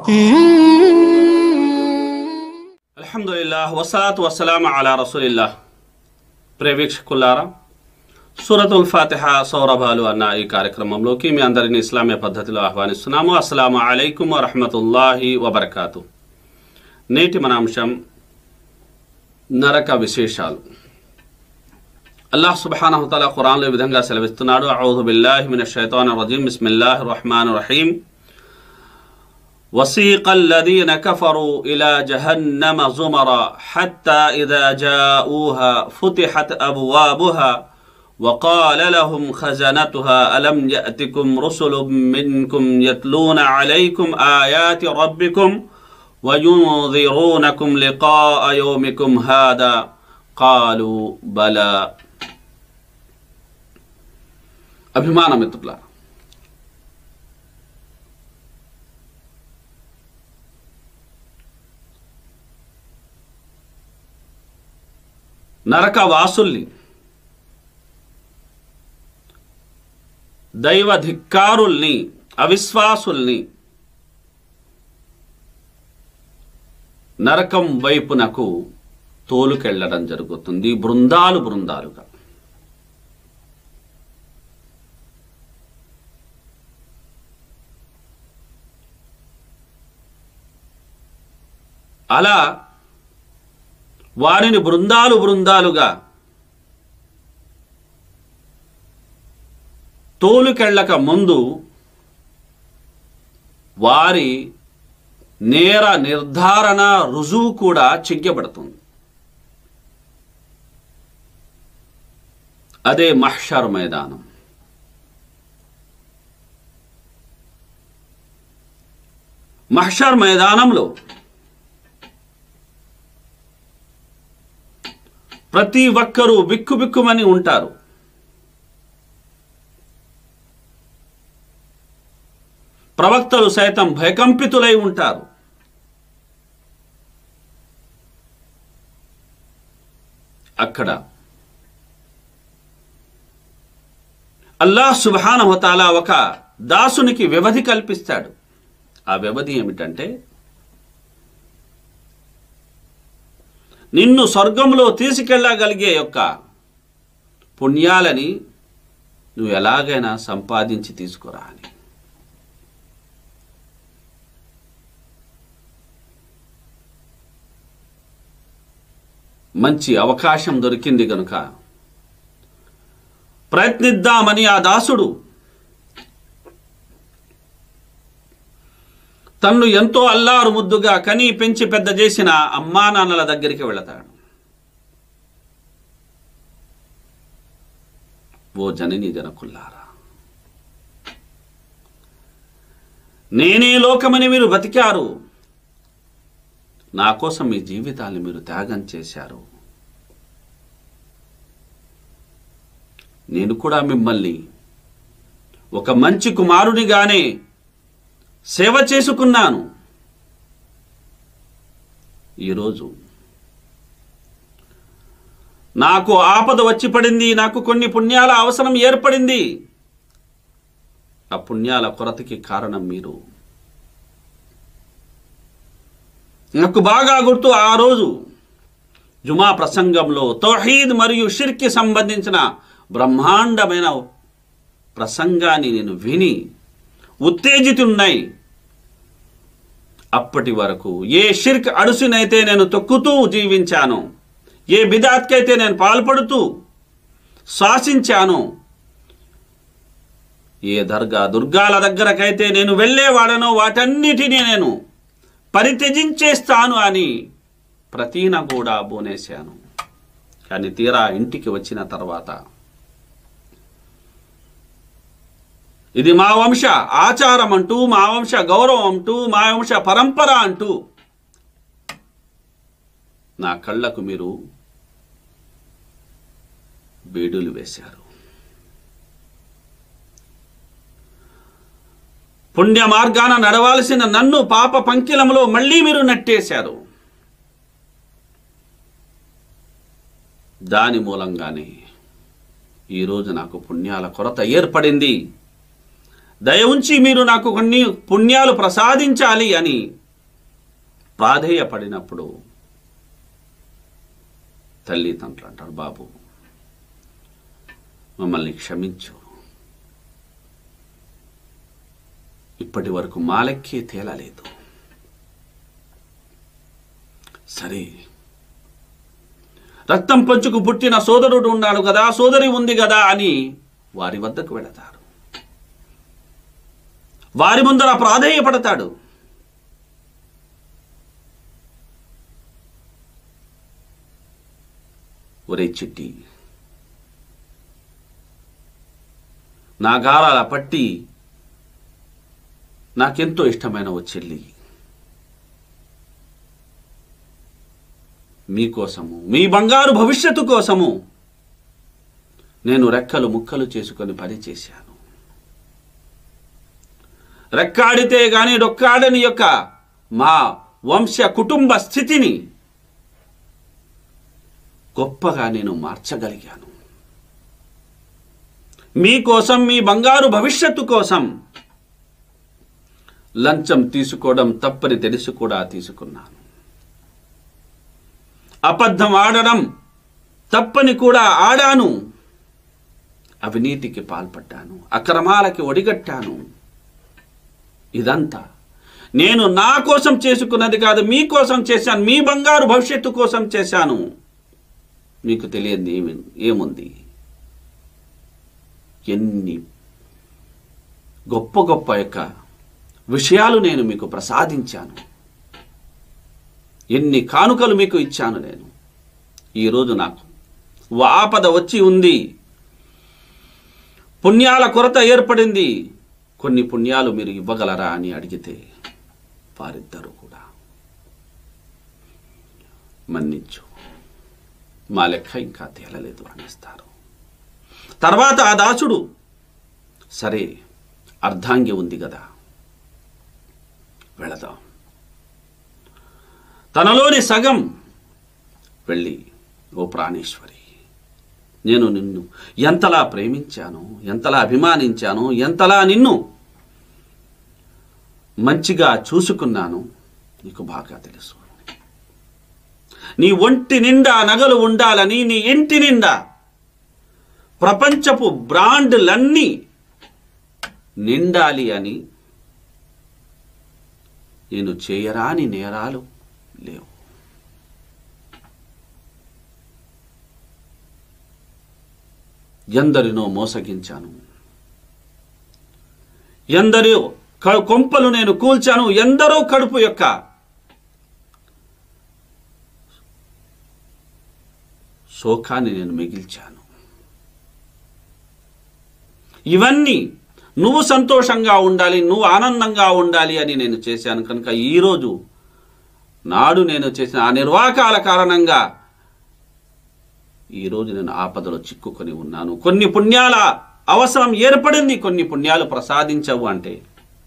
అల్హమ్దుల్లాహ్ వసలాతు వసలాం అలా రసూలిల్లాహ్ ప్రేవీక్షకులారా సూరతుల్ ఫాతిహ సౌరభాలు అన్న ఈ కార్యక్రమంలోకి మీ అందరిని ఇస్లామీయ పద్ధతిలో ఆహ్వానిస్తున్నాము అస్సలాము అలైకుం వరహమతుల్లాహి వబర్కాతు నేటి మన అంశం నరక విశేషాలు అల్లాహ్ సుబ్హానహు తఆలా ఖురాన్లో ఈ విధంగా సెలవిస్తున్నాడు అఊదు బిల్లాహి మినష్ షైతానిర్ రజీం బిస్మిల్లాహిర్ రహమానిర్ రహీం وسيق الذين كفروا إلى جهنم زمرا حتى إذا جاءوها فتحت أبوابها وقال لهم خزنتها ألم يأتكم رسل منكم يتلون عليكم آيات ربكم وينذرونكم لقاء يومكم هذا قالوا بلى అభిమాన మిత్రులారా నరక వాసుల్ని దైవ ధిక్కారుల్ని అవిశ్వాసుల్ని నరకం వైపునకు తోలుకెళ్లడం జరుగుతుంది బృందాలు బృందాలుగా అలా వారిని బృందాలు బృందాలుగా తోలుకెళ్ళక ముందు వారి నేర నిర్ధారణ రుజువు కూడా చెయ్యబడుతుంది అదే మహ్షర్ మైదానం మహ్షర్ మైదానంలో ప్రతి ఒక్కరూ బిక్కుబిక్కుమని ఉంటారు ప్రవక్తలు సైతం భయకంపితులై ఉంటారు అక్కడ అల్లాహ్ సుబానహతాలా ఒక దాసునికి వ్యవధి కల్పిస్తాడు ఆ వ్యవధి ఏమిటంటే నిన్ను స్వర్గంలో తీసుకెళ్ళగలిగే యొక్క పుణ్యాలని నువ్వు ఎలాగైనా సంపాదించి తీసుకురా అని మంచి అవకాశం దొరికింది గనుక ప్రయత్నిద్దామని ఆ దాసుడు తన్ను ఎంతో అల్లారు ముద్దుగా కని పెంచి పెద్ద చేసిన అమ్మా నాన్నల దగ్గరికి వెళతాడు ఓ జనని జనకుల్లారా నేనే లోకమని మీరు బతికారు నా కోసం మీ జీవితాన్ని మీరు త్యాగం చేశారు నేను కూడా మిమ్మల్ని ఒక మంచి కుమారునిగానే సేవ చేసుకున్నాను ఈరోజు నాకు ఆపద వచ్చి పడింది నాకు కొన్ని పుణ్యాల అవసరం ఏర్పడింది ఆ పుణ్యాల కొరతకి కారణం మీరు నాకు బాగా గుర్తు ఆ రోజు జుమా ప్రసంగంలో తౌహీద్ మరియు షిర్కి సంబంధించిన బ్రహ్మాండమైన ప్రసంగాన్ని నేను విని ఉత్తేజితున్నాయి అప్పటి వరకు ఏ షిర్క్ అడుసునైతే నేను తొక్కుతూ జీవించాను ఏ బిదాత్కైతే నేను పాల్పడుతూ శ్వాసించాను ఏ దర్గా దుర్గాల దగ్గరకైతే నేను వెళ్ళేవాడనో వాటన్నిటినీ నేను పరిత్యజించేస్తాను అని ప్రతీన కూడా బోనేశాను కానీ తీరా ఇంటికి వచ్చిన తర్వాత ఇది మా వంశ ఆచారం అంటూ మా వంశ గౌరవం అంటూ మా వంశ పరంపర అంటూ నా కళ్ళకు మీరు బీడులు వేశారు పుణ్య మార్గాన నడవాల్సిన నన్ను పాప పంకిలంలో మళ్ళీ మీరు నెట్టేశారు దాని మూలంగానే ఈరోజు నాకు పుణ్యాల కొరత ఏర్పడింది దయ ఉంచి మీరు నాకు కొన్ని పుణ్యాలు ప్రసాదించాలి అని ప్రాధేయపడినప్పుడు తల్లిదండ్రులు అంటారు బాబు మమ్మల్ని క్షమించు ఇప్పటి వరకు మాలెక్కే తేలలేదు సరే రక్తం పంచుకు పుట్టిన సోదరుడు ఉన్నాడు కదా సోదరి ఉంది కదా అని వారి వద్దకు వెళతారు వారి ముందర ప్రాధేయపడతాడు ఒరే చిట్టి నా గారాల పట్టి నాకెంతో ఇష్టమైన ఓ చెల్లి మీకోసము మీ బంగారు భవిష్యత్తు కోసము నేను రెక్కలు ముక్కలు చేసుకొని పని చేశాను రెక్కాడితే గాని డొక్కాడని యొక్క మా వంశ కుటుంబ స్థితిని గొప్పగా నేను మార్చగలిగాను మీకోసం మీ బంగారు భవిష్యత్తు కోసం లంచం తీసుకోవడం తప్పని తెలిసి కూడా తీసుకున్నాను అబద్ధం ఆడడం తప్పని కూడా ఆడాను అవినీతికి పాల్పడ్డాను అక్రమాలకి ఒడిగట్టాను ఇదంతా నేను నా కోసం చేసుకున్నది కాదు మీ కోసం చేశాను మీ బంగారు భవిష్యత్తు కోసం చేశాను మీకు తెలియదు ఏమి ఏముంది ఎన్ని గొప్ప గొప్ప యొక్క విషయాలు నేను మీకు ప్రసాదించాను ఎన్ని కానుకలు మీకు ఇచ్చాను నేను ఈరోజు నాకు ఆపద వచ్చి ఉంది పుణ్యాల కొరత ఏర్పడింది కొన్ని పుణ్యాలు మీరు ఇవ్వగలరా అని అడిగితే వారిద్దరూ కూడా మన్నించు మా లెక్క ఇంకా తేలలేదు అనేస్తారు తర్వాత ఆ దాసుడు సరే అర్ధాంగి ఉంది కదా వెళదాం తనలోని సగం వెళ్ళి ఓ ప్రాణేశ్వరి నేను నిన్ను ఎంతలా ప్రేమించాను ఎంతలా అభిమానించాను ఎంతలా నిన్ను మంచిగా చూసుకున్నాను నీకు బాగా తెలుసు నీ ఒంటి నిండా నగలు ఉండాలని నీ ఇంటి నిండా ప్రపంచపు బ్రాండ్లన్నీ నిండాలి అని నేను చేయరాని నేరాలు లేవు ఎందరినో మోసగించాను ఎందరో క- కొంపలు నేను కూల్చాను ఎందరో కడుపు యొక్క శోకాన్ని నేను మిగిల్చాను ఇవన్నీ నువ్వు సంతోషంగా ఉండాలి నువ్వు ఆనందంగా ఉండాలి అని నేను చేశాను కనుక ఈరోజు నాడు నేను చేసిన ఆ నిర్వాకాల కారణంగా ఈరోజు నేను ఆపదలో చిక్కుకొని ఉన్నాను కొన్ని పుణ్యాల అవసరం ఏర్పడింది కొన్ని పుణ్యాలు ప్రసాదించవు అంటే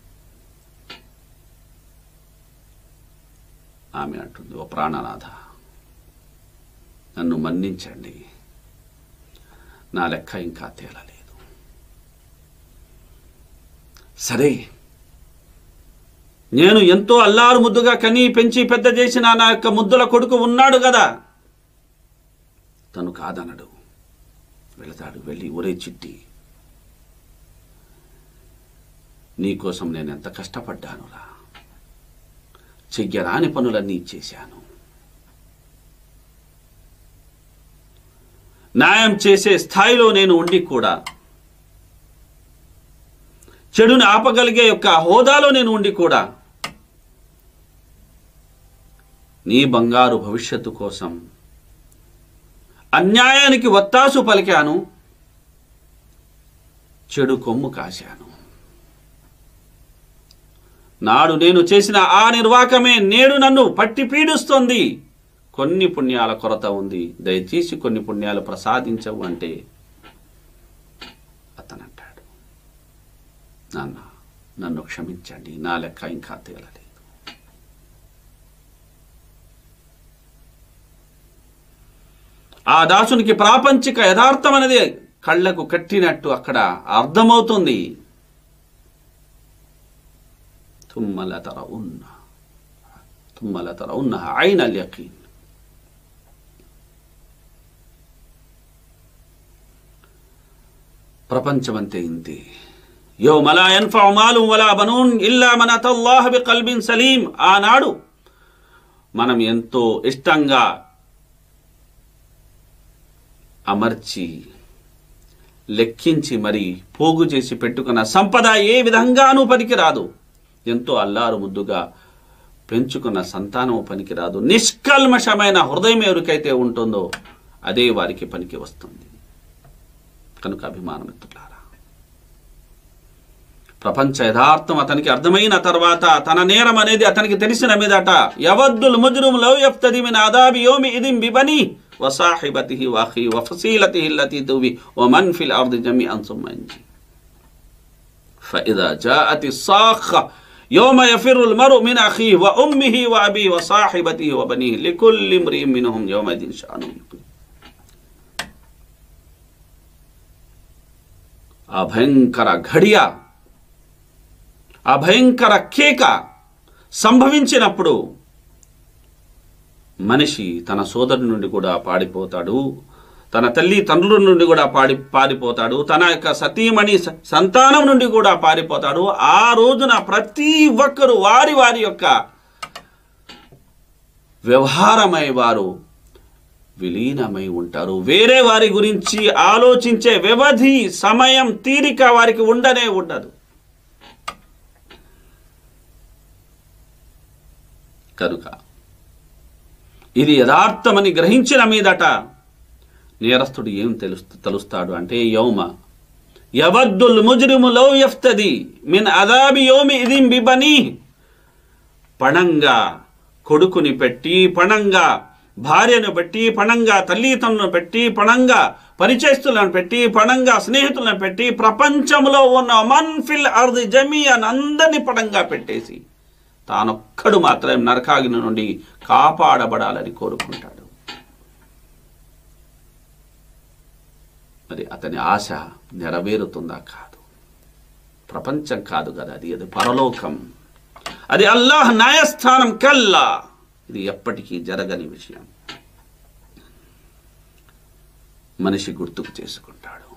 ఆమె అంటుంది ఓ ప్రాణనాథ నన్ను మన్నించండి నా లెక్క ఇంకా తేలలేదు సరే నేను ఎంతో అల్లారు ముద్దుగా కని పెంచి పెద్ద చేసిన నా యొక్క ముద్దుల కొడుకు ఉన్నాడు కదా తను కాదనడు వెళతాడు వెళ్ళి ఒరే చిట్టి నీకోసం నేను ఎంత కష్టపడ్డానురా చెయ్యరాని పనులన్నీ చేశాను న్యాయం చేసే స్థాయిలో నేను ఉండి కూడా చెడుని ఆపగలిగే యొక్క హోదాలో నేను ఉండి కూడా నీ బంగారు భవిష్యత్తు కోసం అన్యాయానికి వత్తాసు పలికాను చెడు కొమ్ము కాశాను నాడు నేను చేసిన ఆ నిర్వాకమే నేడు నన్ను పట్టి పీడిస్తోంది కొన్ని పుణ్యాల కొరత ఉంది దయచేసి కొన్ని పుణ్యాలు ప్రసాదించవు అంటే అతను అంటాడు నాన్న నన్ను క్షమించండి నా లెక్క ఇంకా తేలలేదు ఆ దాసునికి ప్రాపంచిక యథార్థం అనేది కళ్ళకు కట్టినట్టు అక్కడ అర్థమవుతుంది ثم لترونها ثم لترونها عين اليقين ప్రపంచమంతే ఇంతే యౌమ లా యన్ఫఉ మాలు వలా బనూన్ ఇల్లా మన్ అతల్లాహ బికల్బిన్ సలీం ఆనాడు మనం ఎంతో ఇష్టంగా అమర్చి లెక్కించి మరి పోగు చేసి పెట్టుకున్న సంపద ఏ విధంగానూ పనికిరాదు ఎంతో అల్లారు ముద్దుగా పెంచుకున్న సంతానం పనికిరాదు నిష్కల్మషమైన హృదయం ఎవరికైతే ఉంటుందో అదే వారికి పనికి వస్తుంది కనుక అభిమానం ఎత్తులారా ప్రపంచ యథార్థం అతనికి అర్థమైన తర్వాత తన నేరం అనేది అతనికి తెలిసిన మీదట యవద్దుల్ ముజ్రుమ్ లవ్ యఫ్తది మిన్ ఆదాబి యోమి ఇదిం బిబని وصاحبته واخيه وفصيلته التي تؤوي ومن في الارض جميعا ثم ينجي فاذا جاءت الصاخه يوم يفر المرء من اخيه وامه وابيه وصاحبته وبنيه لكل امرئ منهم يومئذ شان يغنيه ఆ భయంకర ఘడియ ఆ భయంకర కేక సంభవించినప్పుడు మనిషి తన సోదరుడి నుండి కూడా పాడిపోతాడు తన తల్లి తండ్రుల నుండి కూడా పాడి పారిపోతాడు తన యొక్క సతీమణి స- సంతానం నుండి కూడా పారిపోతాడు ఆ రోజున ప్రతి ఒక్కరు వారి వారి యొక్క వ్యవహారమై వారు విలీనమై ఉంటారు వేరే వారి గురించి ఆలోచించే వ్యవధి సమయం తీరిక వారికి ఉండనే ఉండదు కనుక ఇది యథార్థమని గ్రహించిన మీదట నేరస్తుడు ఏం తెలుస్తు తెలుస్తాడు అంటే యౌమ యవద్దుల్ ముజ్రిము లౌ యఫ్తది మిన్ అదాబి యోమి ఇదిం బిబని పణంగా కొడుకుని పెట్టి పణంగా భార్యను పెట్టి పణంగా తల్లిదండ్రులను పెట్టి పణంగా పరిచయస్తులను పెట్టి పణంగా స్నేహితులను పెట్టి ప్రపంచంలో ఉన్న మన్ఫిల్ అర్ది జమీయన్ అందరినీ పణంగా పెట్టేసి తానొక్కడు మాత్రం నరకాగ్ని నుండి కాపాడబడాలని కోరుకుంటాడు మరి అతని ఆశ నెరవేరుతుందా కాదు ప్రపంచం కాదు కదా అది అది పరలోకం అది అల్లాహ్ న్యాయస్థానం కల్లా ఇది ఎప్పటికీ జరగని విషయం మనిషి గుర్తుకు చేసుకుంటాడు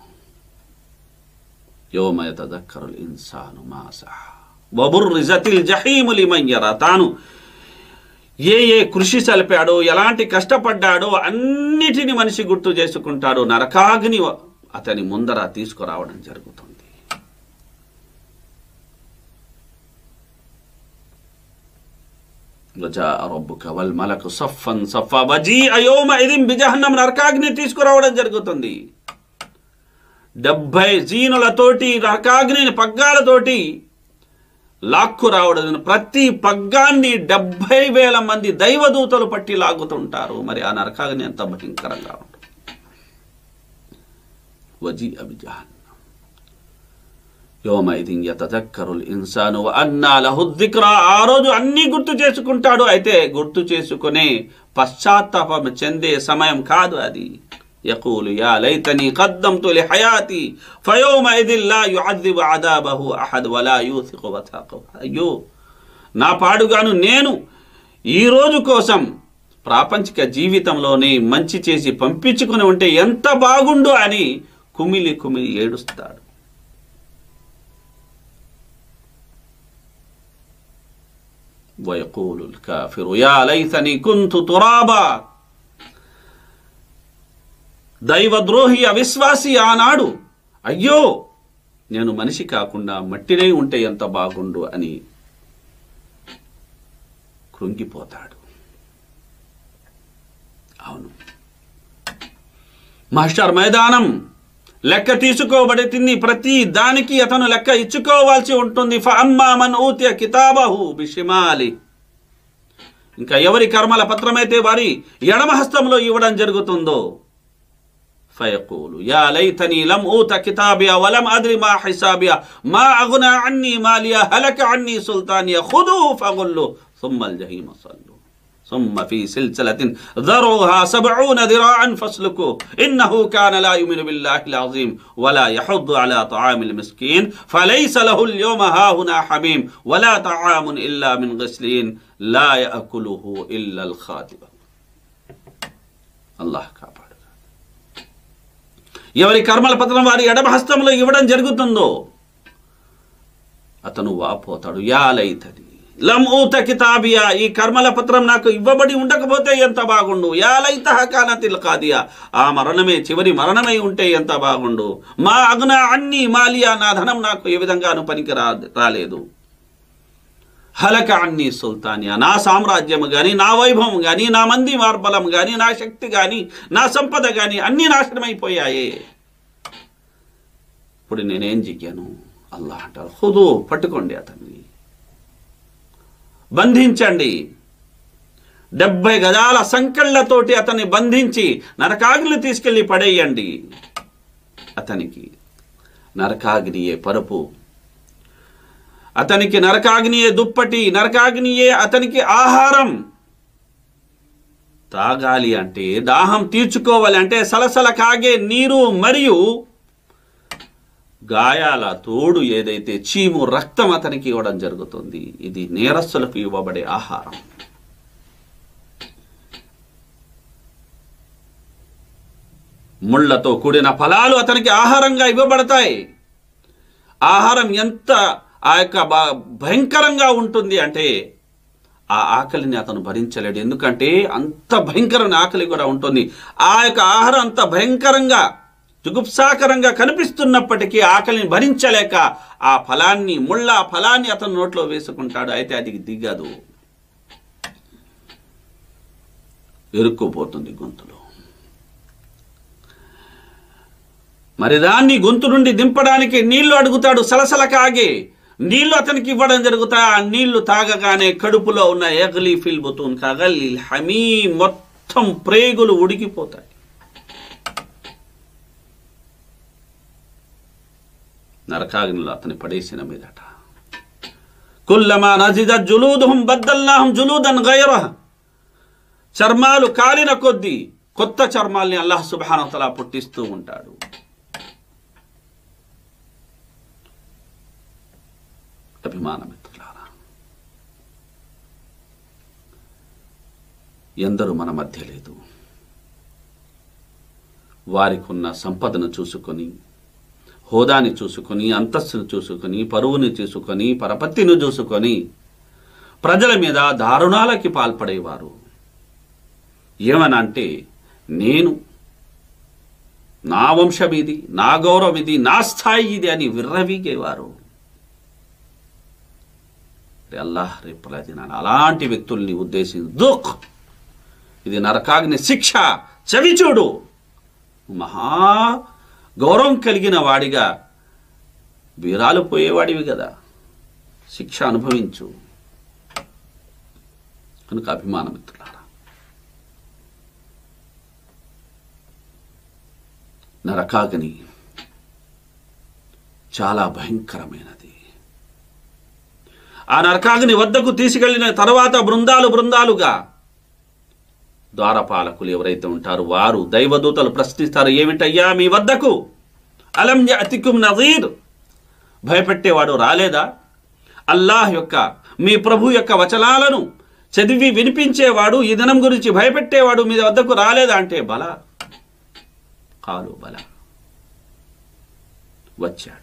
యోమయ తదక్కరుల్ ఇన్సాను మాసా వబుర్రిజతిల్ జహీము లిమన్ యరా తాను ఏ ఏ కృషి సలిపాడో ఎలాంటి కష్టపడ్డాడో అన్నిటిని మనిషి గుర్తు చేసుకుంటాడు నరకాగ్ని అతని ముందర తీసుకురావడం జరుగుతుంది وجاء ربك والملك صفا صفا وجيء يومئذ بجهنم నరకాగ్ని తీసుకురావడం జరుగుతుంది డెబ్బై జీనులతోటి నరకాగ్నిని పగ్గాలతోటి లాక్కు రావడం ప్రతి పగ్గాన్ని డెబ్బై వేల మంది దైవదూతలు పట్టి లాగుతుంటారు మరి ఆ నరకాగ్ని ఎంత భయంకరంగా ఉంటుంది వజీ అభిజాన్ యోమైదిన్ యతదక్కరుల్ ఇన్సాను అన్నా లహుద్దిక్రా ఆ రోజు అన్నీ గుర్తు చేసుకుంటాడు అయితే గుర్తు చేసుకునే పశ్చాత్తాపం చెందే సమయం కాదు అది యకూలు యా లైతని కద్దమ్తు లిహయాతి ఫయోమైదిన్ లా యుఅద్దిబు అదాబహు అహద్ వలా యూసిఖు వథాఖహు అయ్యో నా పాడుగాను నేను ఈ రోజు కోసం ప్రాపంచిక జీవితంలోనే మంచి చేసి పంపించుకుని ఉంటే ఎంత బాగుండు అని కుమిలి కుమిలి ఏడుస్తాడు ويقول الكافر يا ليتني كنت ترابا దైవద్రోహి అవిశ్వాసి ఆనాడు అయ్యో నేను మనిషి కాకుండా మట్టినే ఉంటే ఎంత బాగుండు అని కృంగిపోతాడు అవును మాస్టర్ మైదానం లెక్క తీసుకోబడుతుంది ప్రతి దానికి అతను లెక్క ఇచ్చుకోవాల్సి ఉంటుంది ఫఅమ్మా మన్ ఊతియ కితాబహు బిషిమాలి ఇంకా ఎవరి కర్మల పత్రమైతే వారి ఎడమ హస్తంలో ఇవ్వడం జరుగుతుందో ఫయకూలు యా లైతని లం ఊత కితాబియా వలం అద్రి మా హిసాబియా మా అగునా అన్ని మాలియా హలక అన్ని సుల్తానియా ఖుదూ ఫగుల్లు సుమ్మల్ జహీమ సల్లు ثم في سلسلة ذرعها سبعون ذراعا فاسلكوه إنه كان لا يؤمن بالله العظيم ولا يحض على طعام المسكين فليس له اليوم هاهنا حميم ولا طعام إلا من غسلين لا يأكله إلا الخاطئ الله కాపాడు ఎవరి కర్మల పత్రం వారి ఎడమ హస్తంలో ఇవ్వడం జరుగుతుందో అతను వాపోతాడు యాలైతది లం ఊత కితాబియా ఈ కర్మల పత్రం నాకు ఇవ్వబడి ఉండకపోతే ఎంత బాగుండు యాలైత కానతిల్ కాదియా ఆ మరణమే చివరి మరణమై ఉంటే ఎంత బాగుండు మా అగ్న అన్ని మాలియా నా ధనం నాకు ఏ విధంగానూ పనికి రా రాలేదు హలక అన్ని సుల్తానియా నా సామ్రాజ్యము గాని నా వైభవం గాని నా మంది మార్బలం గాని నా శక్తి గాని నా సంపద గాని అన్ని నాశనమైపోయాయే ఇప్పుడు నేనేం జిగ్గాను అల్లాహ్ అంటారు హుదు పట్టుకోండి అతన్ని బంధించండి డెబ్బై గజాల సంకెళ్లతోటి అతన్ని బంధించి నరకాగ్ని తీసుకెళ్లి పడేయండి అతనికి నరకాగ్నియే పరుపు అతనికి నరకాగ్నియే దుప్పటి నరకాగ్నియే అతనికి ఆహారం తాగాలి అంటే దాహం తీర్చుకోవాలి అంటే సలసల కాగే నీరు మరియు గాయాల తోడు ఏదైతే చీము రక్తం అతనికి ఇవ్వడం జరుగుతుంది ఇది నేరస్తులకు ఇవ్వబడే ఆహారం ముళ్లతో కూడిన ఫలాలు అతనికి ఆహారంగా ఇవ్వబడతాయి ఆహారం ఎంత ఆ యొక్క బ- భయంకరంగా ఉంటుంది అంటే ఆ ఆకలిని అతను భరించలేడు ఎందుకంటే అంత భయంకరమైన ఆకలి కూడా ఉంటుంది ఆ యొక్క ఆహారం అంత భయంకరంగా జుగుప్సాకరంగా కనిపిస్తున్నప్పటికీ ఆకలిని భరించలేక ఆ ఫలాన్ని ముళ్ళ ఆ ఫలాన్ని అతను నోట్లో వేసుకుంటాడు అయితే అది దిగదు ఇరుక్కుపోతుంది గొంతులో మరి దాన్ని గొంతు నుండి దింపడానికి నీళ్లు అడుగుతాడు సలసల కాగే నీళ్లు అతనికి ఇవ్వడం జరుగుతాయి ఆ నీళ్లు తాగగానే కడుపులో ఉన్న ఎగలి ఫిల్ బుతూన్ కగలి హమీ మొత్తం ప్రేగులు ఉడికిపోతాయి నరకాగ్నిలో అతని పడేసిన మీదట కుల్లమా నజిద జులూదుహుం బద్దల్నాహుం జులూదన్ గైరహ చర్మాలు కాలిన కొద్దీ కొత్త చర్మాల్ని అల్లాహ్ సుబ్హానహు పుట్టిస్తూ ఉంటాడు అభిమాన మిత్రులారా ఎందరూ మన మధ్య లేదు వారికి ఉన్న సంపదను చూసుకొని హోదాని చూసుకొని అంతస్తును చూసుకొని పరువుని చూసుకొని పరపత్తిని చూసుకొని ప్రజల మీద దారుణాలకి పాల్పడేవారు ఏమనంటే నేను నా వంశం ఇది నా గౌరవం ఇది నా స్థాయి ఇది అని విర్రవీగేవారు అల్లాహ్ రేపల దినాన అలాంటి వ్యక్తుల్ని ఉద్దేశించి దుఃఖ్ ఇది నరకాగ్ని శిక్ష చవి చూడు మహా గౌరవం కలిగిన వాడిగా వీరాలు పోయేవాడివి కదా శిక్ష అనుభవించు కనుక అభిమాన మిత్రులారా నరకాగ్ని చాలా భయంకరమైనది ఆ నరకాగ్ని వద్దకు తీసుకెళ్లిన తర్వాత బృందాలు బృందాలుగా ద్వారపాలకులు ఎవరైతే ఉంటారో వారు దైవదూతలు ప్రశ్నిస్తారు ఏమిటయ్యా మీ వద్దకు అలం అతికుం నజీర్ భయపెట్టేవాడు రాలేదా అల్లాహ్ యొక్క మీ ప్రభు యొక్క వచనాలను చదివి వినిపించేవాడు ఈ దినం గురించి భయపెట్టేవాడు మీ వద్దకు రాలేదా అంటే బల కాలు బల వచ్చాడు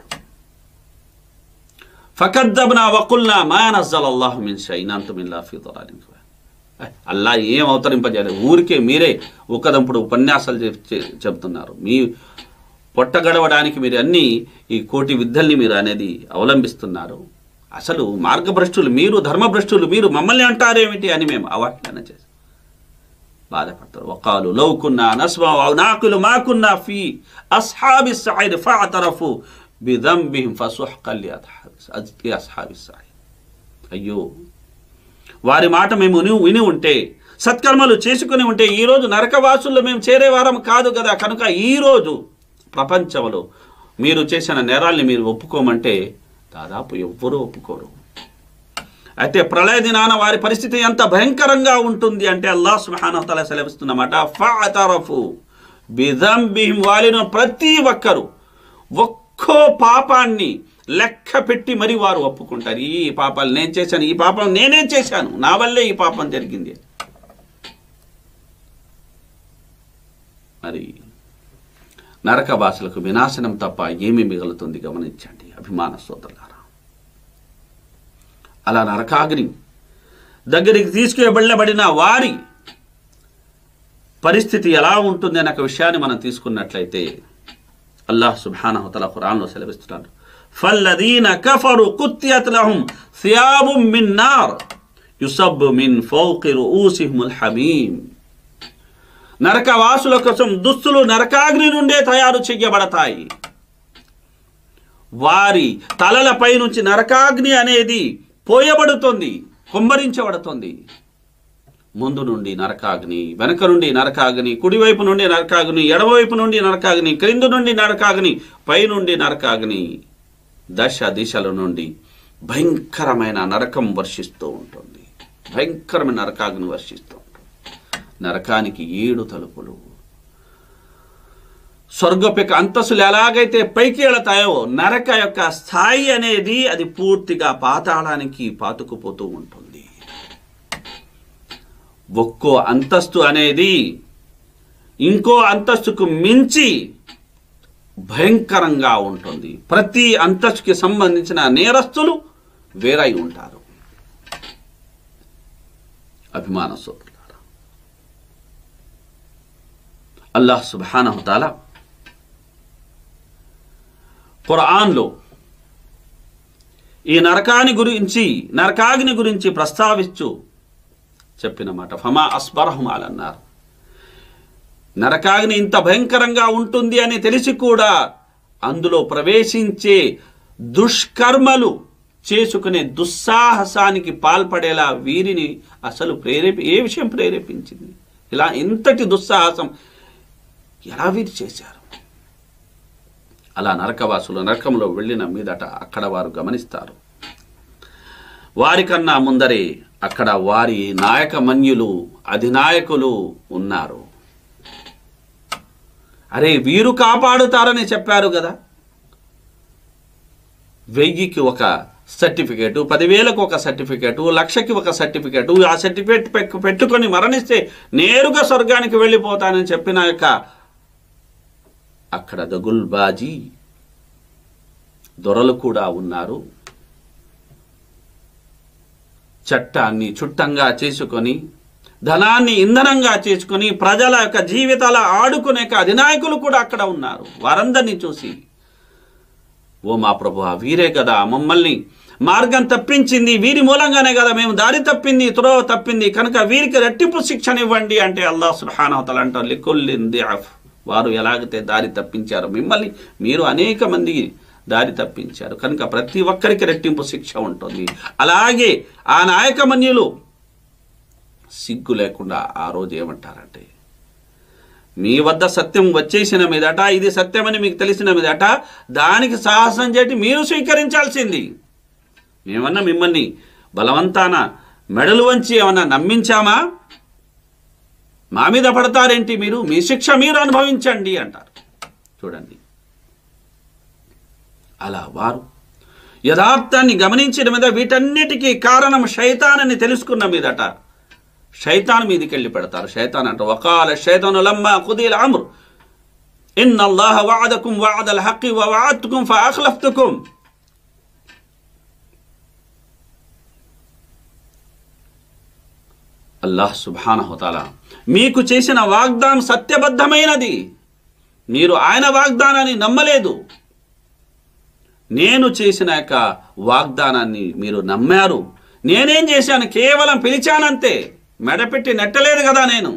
ఫకద్దబ్నా వకుల్నా మా నజ్జల్ అల్లాహు మిన్ షైన్ అంతుమ్ ఇల్లా ఫీ దలాలిన్ కబీర్. అల్లా ఏం అవతరింపజేయలేదు ఊరికే మీరే ఒకదంపుడు ఉపన్యాసాలు చెప్- చె- చెప్తున్నారు మీ పొట్ట గడవడానికి మీరు అన్ని ఈ కోటి విద్యల్ని మీరు అనేది అవలంబిస్తున్నారు అసలు మార్గభ్రష్టులు మీరు ధర్మభ్రష్టులు మీరు మమ్మల్ని అంటారేమిటి అని మేము అవాఖ్యానం చేస్తాం బాధపడతారు వకాలు లౌకున్నా నస్మా నాకులు మాకున్నా ఫీ అస్హాబి సైర్ ఫాతరఫు బిదంబిహిం ఫసుహ్కల్ లి అస్హాబి సైర్ అయ్యో వారి మాట మేము విని విని ఉంటే సత్కర్మలు చేసుకుని ఉంటే ఈరోజు నరకవాసుల్లో మేము చేరేవారం కాదు కదా కనుక ఈరోజు ప్రపంచంలో మీరు చేసిన నేరాల్ని మీరు ఒప్పుకోమంటే దాదాపు ఎవ్వరూ ఒప్పుకోరు అయితే ప్రళయ దినాన వారి పరిస్థితి ఎంత భయంకరంగా ఉంటుంది అంటే అల్లాహ్ సుబ్హానహు తఆలా సెలవిస్తున్నమాట ఫఅతరఫు బిదంబిహిం వాలిన ప్రతి ఒక్కరు ఒక్కో పాపాన్ని లెక్క పెట్టి మరి వారు ఒప్పుకుంటారు ఈ పాపాలు నేను చేశాను ఈ పాపం నేనే చేశాను నా వల్లే ఈ పాపం జరిగింది మరి నరక భాషలకు వినాశనం తప్ప ఏమి మిగులుతుంది గమనించండి అభిమాన సోదరులారా అలా నరకాగ్ని దగ్గరికి తీసుకువెళ్ళబడిన వారి పరిస్థితి ఎలా ఉంటుంది అనే ఒక విషయాన్ని మనం తీసుకున్నట్లయితే అల్లాహ్ సుబ్హానహు తఆలా ఖురాన్లో సెలవిస్తున్నాడు ఫల్లదీన కఫరు కుత్యత్ లహుం సియాబుం మిన్ నార్ యుసబ్బు మిన్ ఫౌqi రూసిహిముల్ హమీమ్ నరకవాసుల కోసం దుస్తులు నరకాగ్ని నుండే తయారు చేయబడతాయి వారి తలలపై నుంచి నరకాగ్ని అనేది పోయబడుతుంది కుమ్మరించబడుతుంది ముందు నుండి నరకాగ్ని వెనక నుండి నరకాగ్ని కుడివైపు నుండి నరకాగ్ని ఎడమవైపు నుండి నరకాగ్ని క్రింద నుండి నరకాగ్ని పై నుండి నరకాగ్ని దశ దిశల నుండి భయంకరమైన నరకం వర్షిస్తూ ఉంటుంది భయంకరమైన నరకాగ్ని వర్షిస్తూ ఉంటుంది నరకానికి ఏడు తలుపులు స్వర్గపు యొక్క అంతస్తులు ఎలాగైతే పైకి వెళతాయో నరక యొక్క స్థాయి అనేది అది పూర్తిగా పాతాళానికి పాతుకుపోతూ ఉంటుంది ఒక్కో అంతస్తు అనేది ఇంకో అంతస్తుకు మించి భయంకరంగా ఉంటుంది ప్రతి అంతస్తుకి సంబంధించిన నేరస్తులు వేరై ఉంటారు అభిమాన సోదరులారా అల్లాహ్ సుబ్హానహు తాలా ఖురాన్లో ఈ నరకాని గురించి నరకాగ్ని గురించి ప్రస్తావిస్తూ చెప్పిన మాట ఫమా అస్బరహం అన్నారు నరకాగ్ని ఇంత భయంకరంగా ఉంటుంది అని తెలిసి కూడా అందులో ప్రవేశించే దుష్కర్మలు చేసుకునే దుస్సాహసానికి పాల్పడేలా వీరిని అసలు ప్రేరేపి ఏ విషయం ప్రేరేపించింది ఇలా ఇంతటి దుస్సాహసం ఎలా వీరు చేశారు అలా నరకవాసులు నరకంలో వెళ్ళిన మీదట అక్కడ వారు గమనిస్తారు వారికన్నా ముందరే అక్కడ వారి నాయకమన్యులు అధినాయకులు ఉన్నారు అరే వీరు కాపాడుతారని చెప్పారు కదా వెయ్యికి ఒక సర్టిఫికేటు పదివేలకు ఒక సర్టిఫికేటు లక్షకి ఒక సర్టిఫికేటు ఆ సర్టిఫికేట్ పెక్- పెట్టుకొని మరణిస్తే నేరుగా స్వర్గానికి వెళ్ళిపోతానని చెప్పిన యొక్క అక్కడ దగుల్బాజీ దొరలు కూడా ఉన్నారు చట్టాన్ని చుట్టంగా చేసుకొని ధనాన్ని ఇంధనంగా చేసుకొని ప్రజల యొక్క జీవితాల ఆడుకునే యొక్క అధినాయకులు కూడా అక్కడ ఉన్నారు వారందరినీ చూసి ఓ మా ప్రభు వీరే కదా మమ్మల్ని మార్గం తప్పించింది వీరి మూలంగానే కదా మేము దారి తప్పింది త్రోవ తప్పింది కనుక వీరికి రెట్టింపు శిక్షణ ఇవ్వండి అంటే అల్లాహ్ సుబ్హానహు అంటారు లికుల్లిన్ దిఅఫ్ వారు ఎలాగైతే దారి తప్పించారో మిమ్మల్ని మీరు అనేక మంది దారి తప్పించారు కనుక ప్రతి ఒక్కరికి రెట్టింపు శిక్ష ఉంటుంది అలాగే ఆ నాయకమన్యులు సిగ్గు లేకుండా ఆ రోజు ఏమంటారంటే మీ వద్ద సత్యం వచ్చేసిన మీదట ఇది సత్యమని మీకు తెలిసిన మీదట దానికి సాహసం చేసి మీరు స్వీకరించాల్సింది మేమన్నా మిమ్మల్ని బలవంతాన మెడలు వంచి ఏమన్నా నమ్మించామా మా మీద పడతారేంటి మీరు మీ శిక్ష మీరు అనుభవించండి అంటారు చూడండి అలా వారు యథార్థాన్ని గమనించిన మీద వీటన్నిటికీ కారణం శైతానని తెలుసుకున్న మీదట శైతాన్ మీదికి వెళ్ళి పెడతారు శైతాన్ అంట వకాల శైతాను లమ్మా కుదీల అమ్ర్ ఇన్ అల్లాహ వాదకుం వాదల్ హక్కి వవాద్తుకుం ఫఅఖ్లఫ్తుకుం అల్లాహ్ సుబ్హానహు తాలా మీకు చేసిన వాగ్దానం సత్యబద్ధమైనది మీరు ఆయన వాగ్దానాన్ని నమ్మలేదు నేను చేసిన యొక్క వాగ్దానాన్ని మీరు నమ్మారు నేనేం చేశాను కేవలం పిలిచానంతే మెడపెట్టి నెట్టలేదు కదా నేను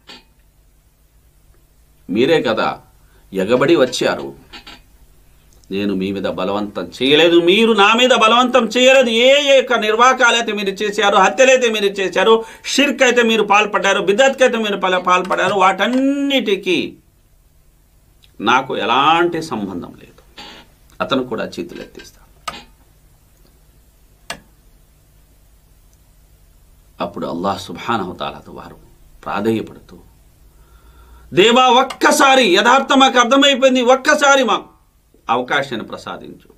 మీరే కదా ఎగబడి వచ్చారు నేను మీ మీద బలవంతం చేయలేదు మీరు నా మీద బలవంతం చేయలేదు ఏ ఏ యొక్క నిర్వాకాలైతే మీరు చేశారు హత్యలైతే మీరు చేశారు షిర్క్ అయితే మీరు పాల్పడ్డారు బిదత్కి అయితే మీరు పాల్- పాల్పడ్డారు వాటన్నిటికీ నాకు ఎలాంటి సంబంధం లేదు అతను కూడా చేతులు ఎత్తిస్తాడు అప్పుడు అల్లాహ్ సుభానహతాలతో వారు ప్రాధేయపడుతూ దేవా ఒక్కసారి యథార్థం మాకు అర్థమైపోయింది ఒక్కసారి మా అవకాశాన్ని ప్రసాదించు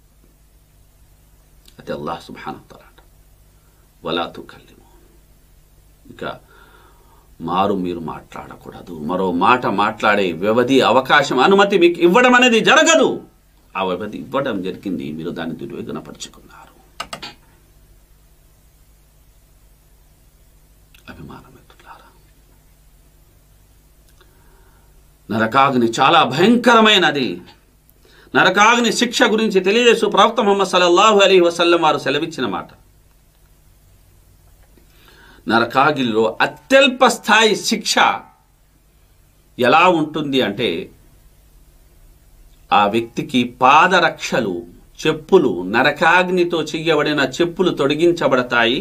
అది అల్లాహ్ సుభానహతాల వలాతు కల్లిము ఇక మారు మీరు మాట్లాడకూడదు మరో మాట మాట్లాడే వ్యవధి అవకాశం అనుమతి మీకు ఇవ్వడం అనేది జరగదు ఆ వ్యవధి ఇవ్వడం జరిగింది మీరు దాన్ని దుర్వేగనపరుచుకున్నారు అభిమానమిత్రులారా నరకాగ్ని చాలా భయంకరమైనది నరకాగ్ని శిక్ష గురించి తెలియజేస్తూ ప్రవక్త ముహమ్మద్ సల్లల్లాహు అలీ వసల్లం వారు సెలవిచ్చిన మాట నరకాగిల్లో అత్యల్ప స్థాయి శిక్ష ఎలా ఉంటుంది అంటే ఆ వ్యక్తికి పాదరక్షలు చెప్పులు నరకాగ్నితో చెయ్యబడిన చెప్పులు తొడిగించబడతాయి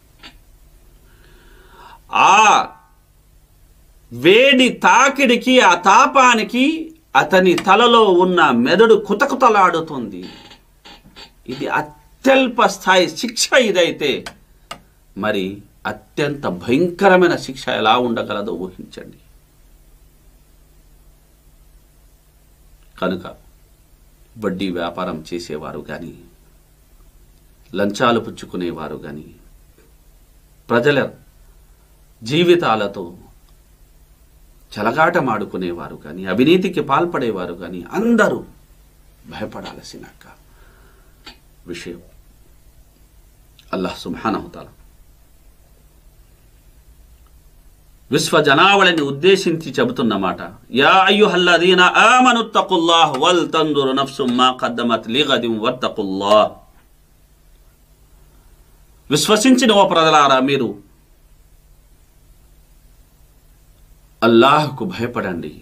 ఆ వేడి తాకిడికి ఆ తాపానికి అతని తలలో ఉన్న మెదడు కుతకుతలాడుతుంది ఇది అత్యల్ప స్థాయి శిక్ష ఇదైతే మరి అత్యంత భయంకరమైన శిక్ష ఎలా ఉండగలదో ఊహించండి కనుక వడ్డీ వ్యాపారం చేసేవారు కానీ లంచాలు పుచ్చుకునేవారు కానీ ప్రజల జీవితాలతో చెలగాటమాడుకునేవారు కానీ అవినీతికి పాల్పడేవారు కానీ అందరూ భయపడాల్సిన విషయం అల్లాహ్ సుబ్హానహుతాల విశ్వ జనావళిని ఉద్దేశించి చెబుతున్నమాట యా అయ్యుహల్లదీన ఆమను తకుల్లాహ్ వల్ తందురు నఫ్సుమ్ మా ఖద్దమత్ లిగదిం వత్తకుల్లాహ్ విశ్వసించిన ఓ ప్రజలారా మీరు అల్లాహ్కు భయపడండి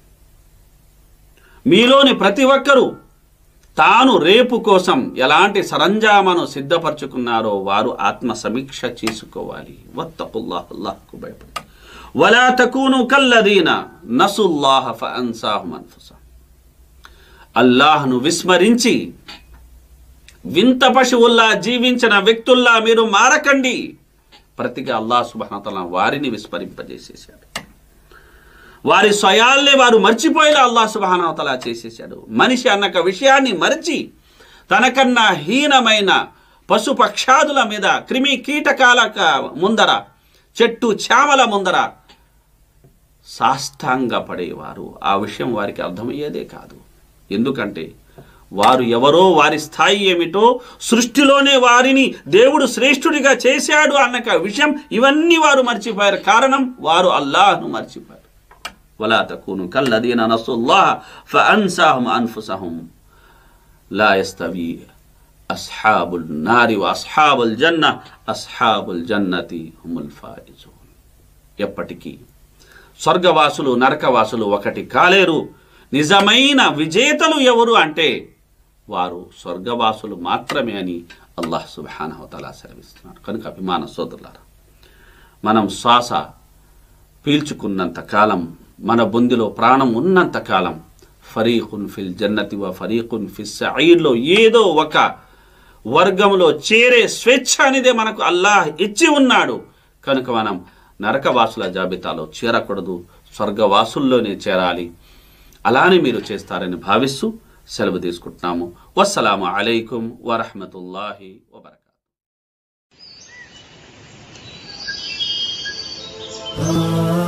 మీలోని ప్రతి ఒక్కరూ తాను రేపు కోసం ఎలాంటి సరంజామను సిద్ధపరచుకున్నారో వారు ఆత్మ సమీక్ష చేసుకోవాలి వత్తకుల్లాహ్ అల్లాహ్కు భయపడి వలా తకూను కల్లదీన నసుల్లాహ ఫఅన్సాహుం అన్ఫుసహుం అల్లాహ్ను విస్మరించి వింత పశువుల్లా జీవించిన వ్యక్తుల్లా మీరు మారకండి ప్రతిగా అల్లాహ్ సుబహతల వారిని విస్మరింపజేసేశాడు వారి స్వయాల్నే వారు మర్చిపోయేలా అల్లాహ్ సుబహానవతల చేసేశాడు మనిషి అన్నక విషయాన్ని మరిచి తనకన్నా హీనమైన పశు పక్షాదుల మీద క్రిమి కీటకాల క- ముందర చెట్టు చామల ముందర సాష్టాంగ పడేవారు ఆ విషయం వారికి అర్థమయ్యేదే కాదు ఎందుకంటే వారు ఎవరో వారి స్థాయి ఏమిటో సృష్టిలోనే వారిని దేవుడు శ్రేష్ఠుడిగా చేశాడు అన్న విషయం ఇవన్నీ వారు మర్చిపోయారు కారణం వారు అల్లాహ్ను మర్చిపోయారు వలా తకూను కల్లదీన నసుల్లాహ ఫఅన్సాహుం అన్ఫుసహుం లా యస్తవి అస్హాబుల్ నారి వ అస్హాబుల్ జన్న అస్హాబుల్ జన్నతి హుముల్ ఫాయిజూన్ ఎప్పటికీ స్వర్గవాసులు నరకవాసులు ఒకటి కాలేరు నిజమైన విజేతలు ఎవరు అంటే వారు స్వర్గవాసులు మాత్రమే అని అల్లాహ్ సుబానహతలా సెలవిస్తున్నారు కనుక అభిమాన సోదరులారా మనం శ్వాస పీల్చుకున్నంత కాలం మన బొందిలో ప్రాణం ఉన్నంత కాలం ఫరీఖున్ ఫిల్ జన్నతి వ ఫరీఖున్ ఫిల్ సঈర్లో ఏదో ఒక వర్గంలో చేరే స్వేచ్ఛ అనేదే మనకు అల్లాహ్ ఇచ్చి ఉన్నాడు కనుక మనం నరకవాసుల జాబితాలో చేరకూడదు స్వర్గవాసుల్లోనే చేరాలి అలానే మీరు చేస్తారని భావిస్తూ సెలవు తీసుకుంటున్నాము వస్సలాము అలైకుం వరహమతుల్లాహి వబర్కాతు Ah